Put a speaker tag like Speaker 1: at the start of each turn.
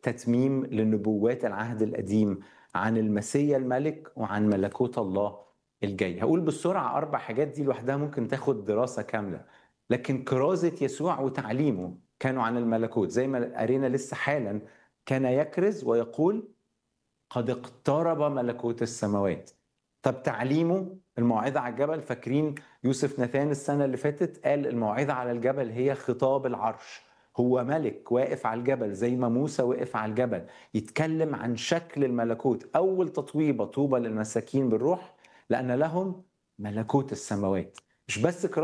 Speaker 1: تتميم لنبوات العهد القديم عن المسيا الملك وعن ملكوت الله الجاي هقول بسرعة أربع حاجات دي لوحدها ممكن تاخد دراسة كاملة لكن كرازة يسوع وتعليمه كانوا عن الملكوت زي ما قرينا لسه حالا كان يكرز ويقول قد اقترب ملكوت السماوات طب تعليمه الموعظة على الجبل فاكرين يوسف نثان السنة اللي فاتت قال الموعظة على الجبل هي خطاب العرش هو ملك واقف على الجبل زي ما موسى وقف على الجبل يتكلم عن شكل الملكوت أول تطويبة طوبى للمساكين بالروح لأن لهم ملكوت السماوات مش بس